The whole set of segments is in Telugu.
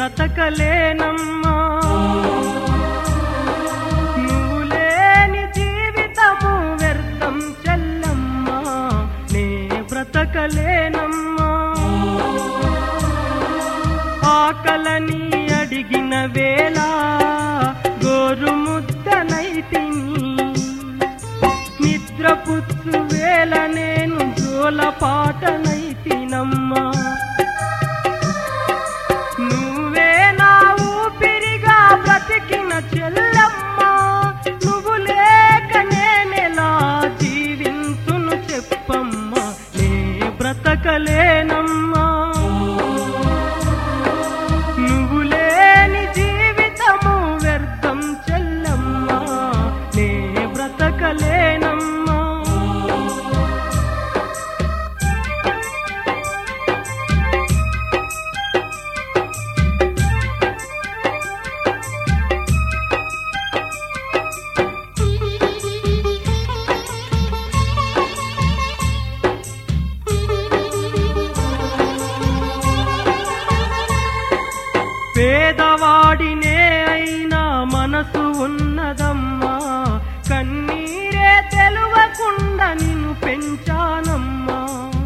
బ్రతకలేనమ్మా నువ్వు లేని జీవితము వ్యర్థం చెల్లమ్మా నే బ్రతకలేనమ్మా ఆకలని అడిగిన వేళ గోరుముద్దనైతిని నిద్రపుచ్చు వేళ నేను జోలపాటనైతినమ్మా నువ్వే నా ఊపిరిగా బ్రతికిన చెల్లమ్మా నువ్వు లేక నేనెలా జీవించును చెప్పమ్మా నే బ్రతకలేనమ్మా నువ్వు లేని జీవితము వ్యర్థం చెల్లమ్మా నే బ్రతకలేనమ్మా పేదవాడినే అయినా మనసు ఉన్నదమ్మా కన్నీరే తెలువకుండా నిన్ను పెంచానమ్మా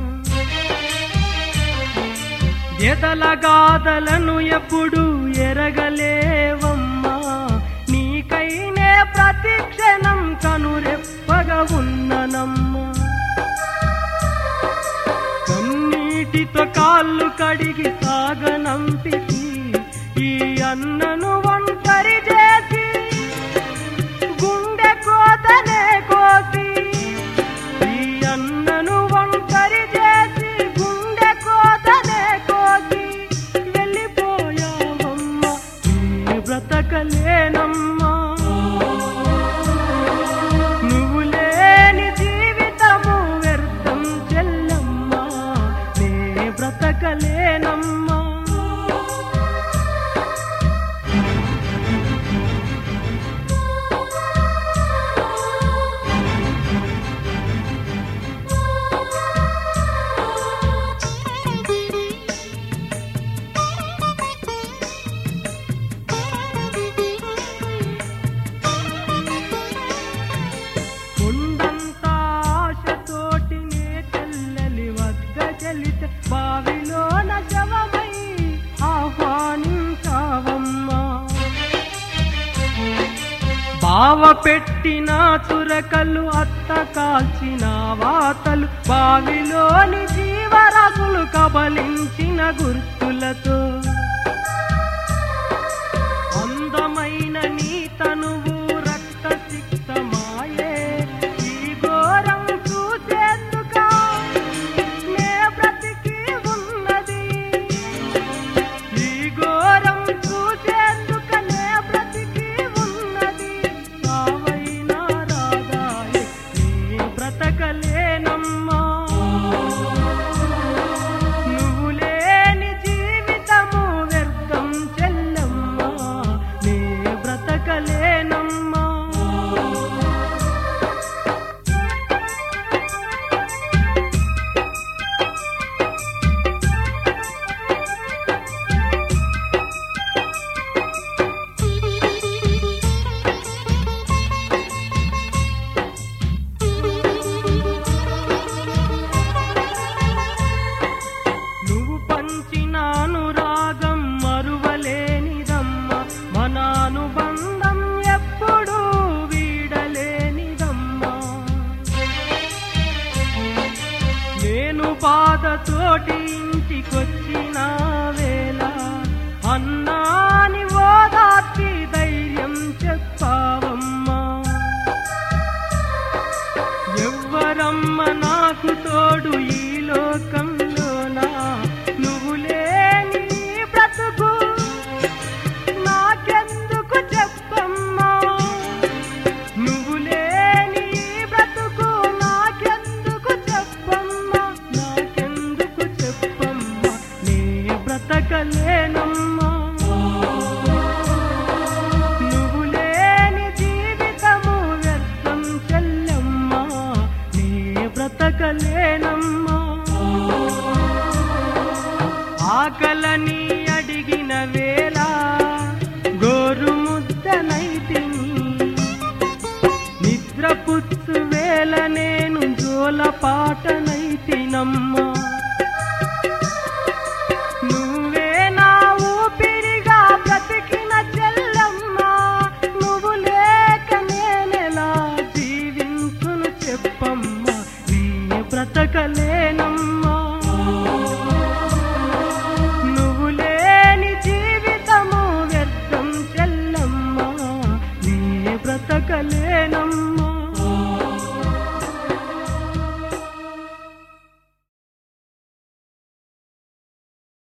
ఎదల గాథలను ఎప్పుడు ఎరగలేవమ్మా నీకైనే ప్రతి క్షణం కనురెప్పగా ఉన్ననమ్మా కన్నీటితో కాళ్ళు కడిగి సాగనంపితి ఈ అన్నను ఒంటరి చేసి గుండె కోతనే కోసి ఈ అన్నను ఒంటరి చేసి గుండె కోతనే కోసి వెళ్ళిపోయావమ్మ నీ బ్రతకలేనమ్మా నువ్వు లేని జీవితము వ్యర్థం చెల్లమ్మా నే బ్రతకలేనమ్మా కొండంత ఆశతోటి నే చెల్లెలి వద్ద చెల్లితే బావిలోన శవమై ఆహ్వానించావమ్మా బావ పెట్టిన చురకలు అత్త కాల్చిన వాతలు బావిలోని జీవరాశులు కబలించిన గుర్తులతో అందమైన నీ తనువు రక్త సిక్తమాయే ఈ ఘోరం చూసేందుక నే బ్రతికి ఉన్నది ఈ ఘోరం చూసేందుక నే బ్రతికి ఉన్నది సావైనా రాదాయే నీ బ్రతకలేనమ్మా నువ్వు లేని జీవితము వ్యర్థం చెల్లమ్మా నే బ్రతకలేనమ్మా నువ్వు పంచిన అనురాగం మరువలేనిదమ్మా మన అనుబంధం ఎప్పుడూ వీడలేనిదమ్మా నేను బాధతోటి ఇంటికొచ్చిన వేళ అన్నాని ఓదార్చి ధైర్యం చెప్పావమ్మా ఎవ్వరమ్మ నాకు తోడు ఈ లోకంలోనా నువ్వు లేని ఈ బ్రతుకు నాకెందుకు చెప్పమ్మా నువ్వు లేని ఈ బ్రతుకు నాకెందుకు చెప్పమ్మా నాకెందుకు చెప్పమ్మా నే బ్రతకలేనమ్మా నువ్వు లేని జీవితము వ్యర్థం చెల్లమ్మా నే బ్రతకలేనమ్మా ఆకలని అడిగిన వేళ బ్రతికినమ్మా నువ్వే నా ఊపిరిగా బ్రతికిన చెల్లమ్మా నువ్వు లేక నేనెలా జీవించును చెప్పమ్మా నీ బ్రతకలే